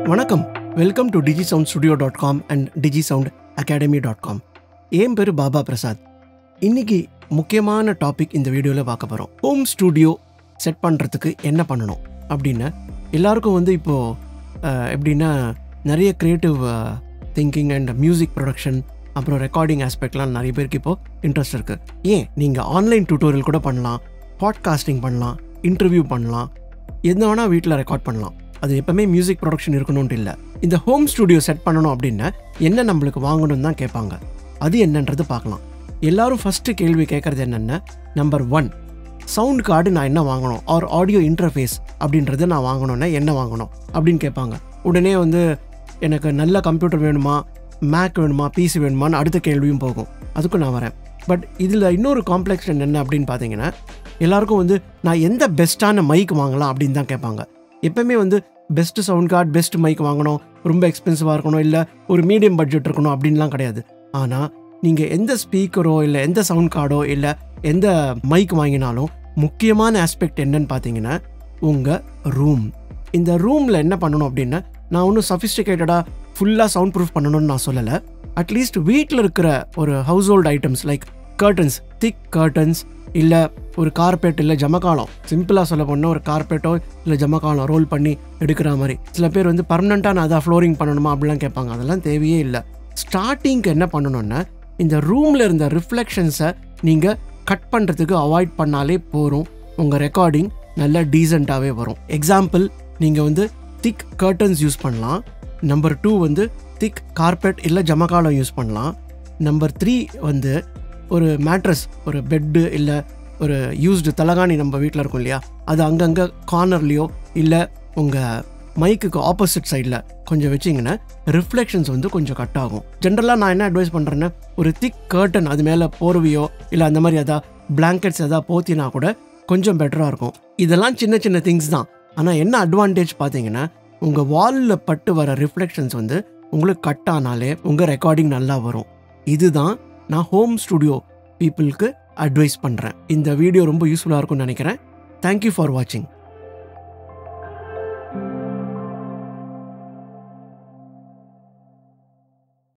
வணக்கம் welcome to DG sound studio dot com and DG sound academy dot com என் பேர் பாபா பிரசாத் இன்னைக்கு முக்கியமான டாபிக் இந்த வீடியோவில் பார்க்க போகிறோம் ஹோம் ஸ்டுடியோ செட் பண்ணுறதுக்கு என்ன பண்ணணும் அப்படின்னு எல்லாருக்கும் வந்து இப்போது எப்படின்னா நிறைய creative thinking and music production அப்புறம் ரெக்கார்டிங் ஆஸ்பெக்ட்லாம் நிறைய பேருக்கு இப்போது இன்ட்ரெஸ்ட் இருக்குது ஏன் நீங்கள் ஆன்லைன் டியூட்டோரியல் கூட பண்ணலாம் பாட்காஸ்டிங் பண்ணலாம் இன்டர்வியூ பண்ணலாம் எந்த வேணால் வீட்டில் ரெக்கார்ட் பண்ணலாம் அது எப்பவுமே மியூசிக் ப்ரொடக்ஷன் இருக்கணும்னு இல்லை இந்த ஹோம் ஸ்டுடியோ செட் பண்ணணும் அப்படின்னா என்ன நம்மளுக்கு வாங்கணும்னு தான் கேட்பாங்க அது என்னன்றது பார்க்கலாம் எல்லாரும் ஃபஸ்ட்டு கேள்வி கேட்குறது என்னென்ன நம்பர் ஒன் சவுண்ட் கார்டு நான் என்ன வாங்கணும் ஆர் ஆடியோ இன்டர்ஃபேஸ் அப்படின்றது நான் வாங்கணும்னா என்ன வாங்கணும் அப்படின்னு கேட்பாங்க உடனே வந்து எனக்கு நல்ல கம்ப்யூட்டர் வேணுமா மேக் வேணுமா பிசி வேணுமான்னு அடுத்த கேள்வியும் போகும் அதுக்கும் நான் வரேன் பட் இதில் இன்னொரு காம்ப்ளெக்ஷன் என்ன அப்படின்னு பார்த்தீங்கன்னா எல்லாருக்கும் வந்து நான் எந்த பெஸ்ட்டான மைக் வாங்கலாம் அப்படின்னு தான் கேட்பாங்க எப்பவுமே வந்து best sound card best mike வாங்கணும் ரொம்ப எக்ஸ்பென்சிவாக இருக்கணும் இல்லை ஒரு மீடியம் பட்ஜெட் இருக்கணும் அப்படின்லாம் கிடையாது ஆனால் நீங்கள் எந்த ஸ்பீக்கரோ இல்லை எந்த சவுண்ட் கார்டோ இல்லை எந்த மைக் வாங்கினாலும் முக்கியமான ஆஸ்பெக்ட் என்னன்னு பார்த்தீங்கன்னா உங்கள் ரூம் இந்த ரூமில் என்ன பண்ணணும் அப்படின்னா நான் ஒன்றும் சஃபிஸ்டிகேட்டடாக ஃபுல்லாக சவுண்ட் ப்ரூஃப் பண்ணணும்னு நான் சொல்லலை அட்லீஸ்ட் வீட்டில் இருக்கிற ஒரு household items like curtains thick curtains இல்லை ஒரு கார்பெட் இல்லை ஜமக்காலம் சிம்பிளாக சொல்ல போனால் ஒரு கார்பெட்டோ இல்லை ஜமக்காலம் ரோல் பண்ணி எடுக்கிற மாதிரி சில பேர் வந்து பர்மனெண்ட்டாக நான் அதான் ஃப்ளோரிங் பண்ணணுமா அப்படிலாம் கேட்பாங்க அதெல்லாம் தேவையே இல்லை ஸ்டார்டிங்க்கு என்ன பண்ணணும்னா இந்த ரூமில் இருந்த ரிஃப்ளெக்ஷன்ஸை நீங்கள் கட் பண்ணுறதுக்கு அவாய்ட் பண்ணாலே போகிறோம் உங்கள் ரெக்கார்டிங் நல்லா டீசெண்டாகவே வரும் எக்ஸாம்பிள் நீங்கள் வந்து திக் கர்டன்ஸ் யூஸ் பண்ணலாம் நம்பர் டூ வந்து திக் கார்பெட் இல்லை ஜமக்காலம் யூஸ் பண்ணலாம் நம்பர் த்ரீ வந்து ஒரு மேட்ரஸ் ஒரு பெட்டு இல்லை ஒரு யூஸ்டு தலகாணி நம்ம வீட்டில் இருக்கும் இல்லையா அது அங்கங்கே கார்னர்லேயோ இல்லை உங்கள் மைக்குக்கு ஆப்போசிட் சைடில் கொஞ்சம் வச்சிங்கன்னா ரிஃப்ளெக்ஷன்ஸ் வந்து கொஞ்சம் கட் ஆகும் ஜென்ரலாக நான் என்ன அட்வைஸ் பண்ணுறேன்னா ஒரு திக் கர்டன் அது மேலே போர்வையோ இல்லை அந்த மாதிரி எதாவது பிளாங்கெட்ஸ் எதாவது போத்தினா கூட கொஞ்சம் பெட்டராக இருக்கும் இதெல்லாம் சின்ன சின்ன திங்ஸ் தான் ஆனால் என்ன அட்வான்டேஜ் பார்த்தீங்கன்னா உங்கள் வாலில் பட்டு வர ரிஃப்ளெக்ஷன்ஸ் வந்து உங்களுக்கு கட் ஆனாலே உங்கள் ரெக்கார்டிங் நல்லா வரும் இதுதான் நான் ஹோம் ஸ்டுடியோ பீப்புளுக்கு அட்வைஸ் பண்ணுறேன் இந்த வீடியோ ரொம்ப யூஸ்ஃபுல்லாக இருக்கும்னு நினைக்கிறேன் தேங்க்யூ ஃபார் வாட்சிங்